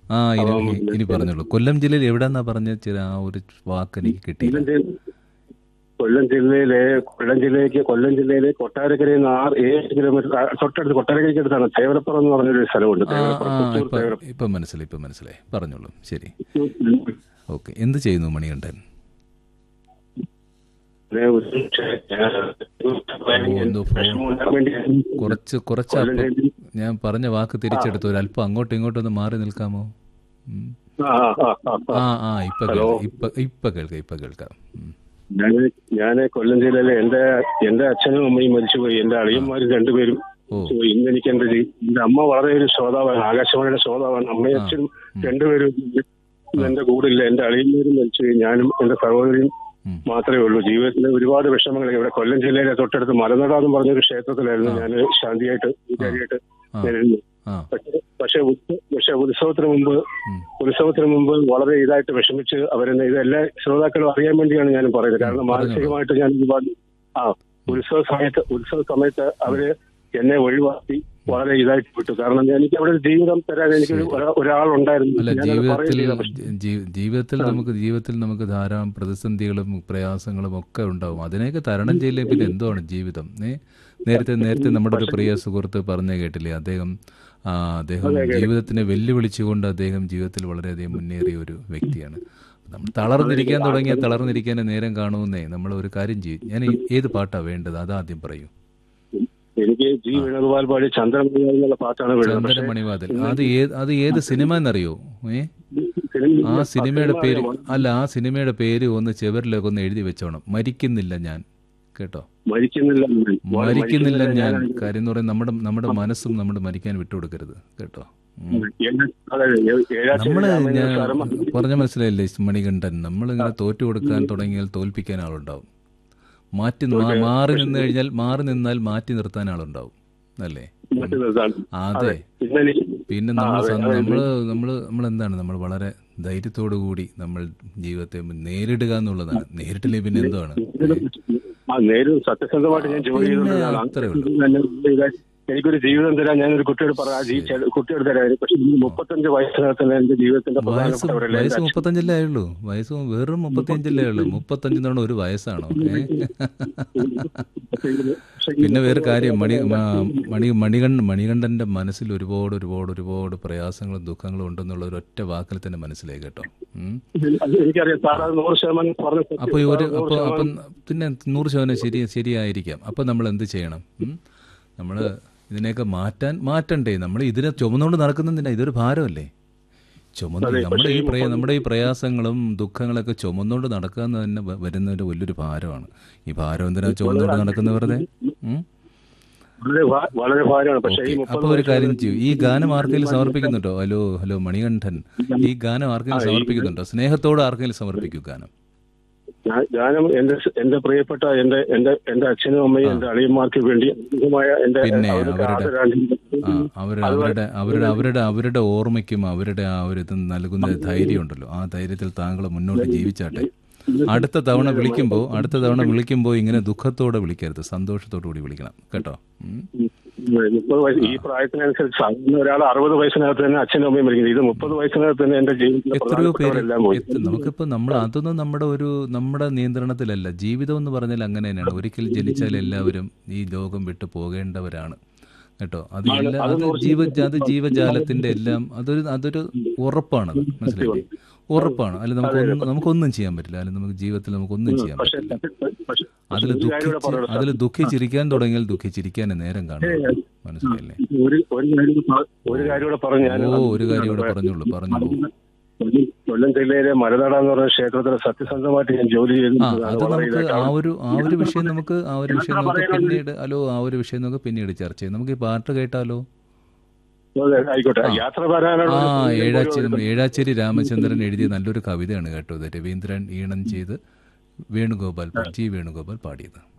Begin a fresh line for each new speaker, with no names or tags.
ആ ഇനി ഇനി പറഞ്ഞോളൂ കൊല്ലം ജില്ലയിൽ എവിടെന്നാ പറഞ്ഞ ചില ആ ഒരു വാക്ക് എനിക്ക് കിട്ടിയില്ല
കൊല്ലം ജില്ല- കൊല്ലം ജില്ലയിലെ കൊല്ലം ജില്ലയ്ക്ക് കൊല്ലം ജില്ലയിലെ കൊട്ടാരക്കരയിൽ നിന്ന് ആറ് ഏഴ് കിലോമീറ്റർ ആ, തൊട്ടടുത്ത് കൊട്ടാരക്കരയ്ക്ക് അടുത്താണ് തേവലപ്പുറം എന്ന് പറഞ്ഞൊരു സ്ഥലമുണ്ട്
ആ
തേവലപ്പുറം
ആ
പുത്തൂർ
ഇപ്പൊ
തേവലപ്പുറം
ഇപ്പൊ മനസ്സിലായി ഇപ്പൊ മനസ്സിലായി പറഞ്ഞോളൂ ശരി ഓക്കെ എന്ത് ചെയ്യുന്നു മണികണ്ഠൻ
പിന്നെ ഒരു
എന്തോ
വിഷമം ഉണ്ടാകാൻ വേണ്ടി
കുറച്ച് കുറച്ച്
കൊല്ലം
അപ്പം
ജില്ലയിൽ-
ഞാൻ പറഞ്ഞ വാക്ക് തിരിച്ചെടുത്തു ഒരു അല്പം അങ്ങോട്ടും ഇങ്ങോട്ടും ഒന്ന് മാറി നിൽക്കാമോ ഉം.
ആ, ആ, ആ, ആ.
ആ ആ ഇപ്പൊ
ഹലോ.
കേൾക്കാം ഇപ്പൊ ഇപ്പൊ കേൾക്കാം ഇപ്പൊ കേൾക്കാം ഉം.
ഞാൻ ഞാൻ കൊല്ലം ജില്ലയിലെ എന്റെ എന്റെ അച്ഛനും അമ്മയും മരിച്ചുപോയി എന്റെ അളിയന്മാരും രണ്ടുപേരും
ഓ
മരിച്ചുപോയി. ഇന്ന് എനിക്ക് എന്റെ ജീ- എന്റെ അമ്മ വളരെ ഒരു ശ്രോതാവാണ് ആകാശവാണിയുടെ ശ്രോതാവാണ് അമ്മയും അച്ഛനും രണ്ടുപേരും ഇന്ന് എന്റെ കൂടില്ല എന്റെ അളിയന്മാരും മരിച്ചുപോയി ഞാനും എന്റെ സഹോദരിയും
ഉം.
മാത്രമേ ഉള്ളൂ ജീവിതത്തിലെ ഒരുപാട് വിഷമങ്ങൾ ഇവിടെ കൊല്ലം ജില്ലയിലെ തൊട്ടടുത്ത് മലനട എന്ന് പറഞ്ഞൊരു ക്ഷേത്രത്തിലായിരുന്നു ഞാൻ ശാന്തിയായിട്ട് പൂജാരിയായിട്ട്
ആ.
ഞാനിരുന്നു
ആ
പക്ഷേ പക്ഷേ ഉത്സ- പക്ഷേ ഉത്സവത്തിന് മുമ്പ്
ഉം.
ഉത്സവത്തിന് മുമ്പ് വളരെ ഇതായിട്ട് വിഷമിച്ച് അവരെന്നെ ഇത് എല്ലാ ശ്രോതാക്കളും അറിയാൻ വേണ്ടിയാണ് ഞാൻ പറയുന്നത് കാരണം മാനസികമായിട്ട് ഞാൻ ഒരുപാട് ആ ഉത്സവ സമയത്ത് ഉത്സവ സമയത്ത് അവര് എന്നെ ഒഴിവാക്കി വളരെ ഇതായിട്ട് വിട്ടു കാരണം എനിക്ക് അവിടെ ഒരു ജീവിതം തരാൻ എനിക്കൊരു ഒരാ- ഒരാളുണ്ടായിരുന്നു
അല്ല
ഞാനത്
ജീവിതത്തിൽ
പറയുന്നില്ല. പക്ഷേ
ജീ- ജീവിതത്തിൽ നമുക്ക് ജീവിതത്തിൽ നമുക്ക് ധാരാളം പ്രതിസന്ധികളും പ്രയാസങ്ങളും ഒക്കെ ഉണ്ടാവും അതിനെയൊക്കെ തരണം ചെയ്യില്ലേ പിന്നെ എന്താണ് ജീവിതം ഏ നേരത്തെ നേരത്തെ നമ്മുടെ ഒരു പ്രിയ സുഹൃത്ത് പറഞ്ഞു കേട്ടില്ലേ അദ്ദേഹം ആ, അദ്ദേഹം ജീവിതത്തിനെ വെല്ലുവിളിച്ചുകൊണ്ട് അദ്ദേഹം ജീവിതത്തിൽ വളരെയധികം മുന്നേറിയ ഒരു വ്യക്തിയാണ് നമ്മൾ തളർന്നിരിക്കാൻ തുടങ്ങിയാൽ തളർന്നിരിക്കാൻ നേരം കാണുമെന്നേ നമ്മൾ ഒരു കാര്യം ചെയ്യും ഞാൻ ഈ- ഏത് പാട്ടാ വേണ്ടത് അതാദ്യം പറയൂ
എനിക്ക് ജി വേണുഗോപാൽ പാടി ചന്ദ്രമണി എന്നുള്ള പാട്ടാണ് വേണ്ടത് പക്ഷേ
ചന്ദനമണിവാതിൽ അത് ഏത് അത് ഏത് സിനിമ എന്നറിയോ ഏ
സിനിമ-
ആ സിനിമയുടെ പേര്
അറിയാമോ?
അല്ല ആ സിനിമയുടെ പേര് ഒന്ന് ചെവരിലൊക്കെ ഒന്ന് എഴുതി വെച്ചോണം മരിക്കുന്നില്ല ഞാൻ കേട്ടോ
മരിക്കുന്നില്ല ഞാൻ.
മരിക്കുന്നില്ല ഞാൻ കാര്യം എന്ന് പറയുന്നത് നമ്മുടെ നമ്മുടെ മനസ്സും നമ്മുടെ മരിക്കാൻ വിട്ടുകൊടുക്കരുത് കേട്ടോ ഉം.
ഏഴാ- അതെ, ഏ- ഏഴാശ്ശേരി
നമ്മള്
രാമേന്ദ്ര
ഞാൻ
സാറും
പറഞ്ഞ മനസ്സിലായില്ലേ മണികണ്ഠൻ നമ്മളിങ്ങനെ തോറ്റു കൊടുക്കാൻ തുടങ്ങിയാൽ തോൽപ്പിക്കാൻ ആളുണ്ടാവും മാറ്റി മാ- മാറി നിന്ന് കഴിഞ്ഞാൽ മാറി നിന്നാൽ മാറ്റി നിർത്താൻ ആളുണ്ടാവും അല്ലേ
മറ്റു നിർത്താൻ.
അതെ
പിന്നെ എനിക്ക്
പിന്നെ നമ്മൾ നമ്മൾ നമ്മൾ നമ്മൾ എന്താണ് നമ്മൾ വളരെ ധൈര്യത്തോടു കൂടി നമ്മൾ ജീവിതത്തെ നേരിടുക എന്നുള്ളതാണ് നേരിട്ടില്ലേ പിന്നെ എന്താണ്
ആ നേരും സത്യസന്ധമായിട്ട് ഞാൻ ജോലി
പിന്നെ
ചെയ്തുകൊണ്ടിരുന്നതാണ്.
അത്രേ ഉള്ളൂ.
എന്നെ ഇതായി- എനിക്കൊരു ജീവിതം തരാൻ ഞാനൊരു കുട്ടിയോട് പറയാം ആ ജീ- ചെ- കുട്ടിയോട് തരാം പക്ഷെ ഈ മുപ്പത്തഞ്ച് വയസ്സിനകത്ത് തന്നെ എന്റെ ജീവിതത്തിന്റെ
വയസ്സ്
പ്രധാനപ്പെട്ടവരല്ലേ
വയസ്സ് മുപ്പത്തഞ്ചല്ലേ ആയുള്ളൂ വയസ്സ് വെറും മുപ്പത്തിയഞ്ചല്ലേ ഉള്ളൂ മുപ്പത്തഞ്ച് തവണ ഒരു വയസ്സാണോ ഏ? പിന്നെ വേറെ കാര്യം മണി മ- മണി മണികണ്ഠ മണികണ്ഠന്റെ മനസ്സിൽ ഒരുപാട് ഒരുപാട് ഒരുപാട് പ്രയാസങ്ങളും ദുഃഖങ്ങളും ഉണ്ടെന്നുള്ള ഒരു ഒറ്റ വാക്കിൽ തന്നെ മനസ്സിലായി കേട്ടോ ഉം.
അത് എനിക്കറിയാം സാർ അത് നൂറ് ശതമാനം പറഞ്ഞ സത്യം.
അപ്പോൾ ഒരു
നൂറ്
അപ്പോൾ അപ്പം
ശതമാനം
പിന്നെ നൂറ് ശതമാനം ശരി ശരിയായിരിക്കാം അപ്പം നമ്മൾ എന്ത് ചെയ്യണം നമ്മൾ ഇതിനെയൊക്കെ മാറ്റാൻ മാറ്റണ്ടേ നമ്മൾ ഇതിനെ ചുമന്നുകൊണ്ട് നടക്കുന്നതിനാ ഇതൊരു ഭാരമല്ലേ ചുമന്ന് നമ്മുടെ ഈ പ്രയ നമ്മുടെ ഈ പ്രയാസങ്ങളും ദുഃഖങ്ങളൊക്കെ ചുമന്നുകൊണ്ട് നടക്കുക എന്ന് തന്നെ വ- വരുന്ന ഒരു വലിയൊരു ഭാരമാണ് ഈ ഭാരം എന്തിനാ ചുമന്നുകൊണ്ട് നടക്കുന്ന വെറുതെ ഉം?
വളരെ ഭാ- വളരെ ഭാരമാണ് പക്ഷേ ഈ മുപ്പത്
അപ്പോൾ ഒരു കാര്യം ചെയ്യൂ ഈ ഗാനം ആർക്കെങ്കിലും സമർപ്പിക്കുന്നുണ്ടോ ഹലോ ഹലോ മണികണ്ഠൻ ഈ ഗാനം ആർക്കെങ്കിലും സമർപ്പിക്കുന്നുണ്ടോ സ്നേഹത്തോട് ആർക്കെങ്കിലും സമർപ്പിക്കൂ ഗാനം
ഞാൻ- ഞാനും എന്റെ എന്റെ പ്രിയപ്പെട്ട എന്റെ എന്റെ എന്റെ അച്ഛനും അമ്മയും എന്റെ അളിയന്മാർക്ക് വേണ്ടി അധികമായ എന്റെ
പിന്നെ
അവർക്ക്
അവരുടെ
ആദരാഞ്ജലി
ആ അവർ അവരുടെ അവരുടെ അവരുടെ അവരുടെ ഓർമ്മയ്ക്കും അവരുടെ ആ ഒരു ഇത് നൽകുന്ന ധൈര്യമുണ്ടല്ലോ ആ ധൈര്യത്തിൽ താങ്കൾ മുന്നോട്ട് ജീവിച്ചാട്ടെ അടുത്ത തവണ വിളിക്കുമ്പോൾ അടുത്ത തവണ വിളിക്കുമ്പോൾ ഇങ്ങനെ ദുഃഖത്തോടെ വിളിക്കരുത് സന്തോഷത്തോടു കൂടി വിളിക്കണം കേട്ടോ ഉം.
മുപ്പത് വയസ്സ് ഈ പ്രായത്തിനനുസരിച്ച് സാധാരണ ഒരാൾ അറുപത് വയസ്സിനകത്ത് തന്നെ അച്ഛനും അമ്മയും മരിക്കുന്നത് ഇത് മുപ്പത് വയസ്സിനകത്ത് തന്നെ എന്റെ ജീവിതത്തിലെ
എത്രയോ പേര്
പ്രധാനപ്പെട്ടവരെല്ലാം പോയി
എത്ര- നമുക്കിപ്പോൾ നമ്മൾ അതൊന്നും നമ്മുടെ ഒരു നമ്മുടെ നിയന്ത്രണത്തിലല്ല ജീവിതം എന്ന് പറഞ്ഞാൽ അങ്ങനെ തന്നെയാണ് ഒരിക്കൽ ജനിച്ചാൽ എല്ലാവരും ഈ ലോകം വിട്ടു പോകേണ്ടവരാണ് കേട്ടോ അത് എല്ലാ അത് ജീവ അത് ജീവജാലത്തിന്റെ എല്ലാം അതൊരു അതൊരു ഉറപ്പാണത് മനസ്സിലായില്ലേ ഉറപ്പാണ് അല്ല നമുക്കൊന്നും നമുക്കൊന്നും ചെയ്യാൻ പറ്റില്ല അല്ല നമുക്ക് ജീവിതത്തിൽ നമുക്കൊന്നും ചെയ്യാൻ
പക്ഷെ
പറ്റില്ല
പക്ഷെ
അതിൽ
ഒരു കാര്യം കൂടെ
ദുഃഖിച്ച്
പറയണം
അതിൽ ദുഃഖിച്ചിരിക്കാൻ തുടങ്ങിയാൽ ദുഃഖിച്ചിരിക്കാൻ നേരം കാണും മനസ്സിലായില്ലേ
ഒരു ഒരു കാര്യം കൂടെ പ- ഒരു കാര്യം കൂടെ പറഞ്ഞു ഞാൻ
ഓ ഒരു കാര്യം കൂടെ പറഞ്ഞോളൂ പറഞ്ഞോളൂ
കൊല്ലം ജില്ലയിലെ മലനാട എന്ന് പറഞ്ഞ ക്ഷേത്രത്തിൽ സത്യസന്ധമായിട്ട് ഞാൻ ജോലി
ആ
ചെയ്തിട്ടുണ്ട്
അത് നമുക്ക് ആ ഒരു ആ ഒരു വിഷയം നമുക്ക് ആ ഒരു വിഷയം നമുക്ക് പിന്നീട് ഹലോ ആ ഒരു വിഷയം നമുക്ക് പിന്നീട് ചർച്ച ചെയ്യാം നമുക്ക് ഈ പാട്ട് കേട്ടാലോ
ആയിക്കോട്ടെ യാത്ര വരാനുള്ള
ആ ഏഴാച്ചേരി ഏഴാച്ചേരി രാമചന്ദ്രൻ എഴുതിയ നല്ലൊരു കവിതയാണ് കേട്ടോ ഇത് രവീന്ദ്രൻ ഈണം ചെയ്ത് വേണുഗോപാൽ ജി വേണുഗോപാൽ പാടിയത്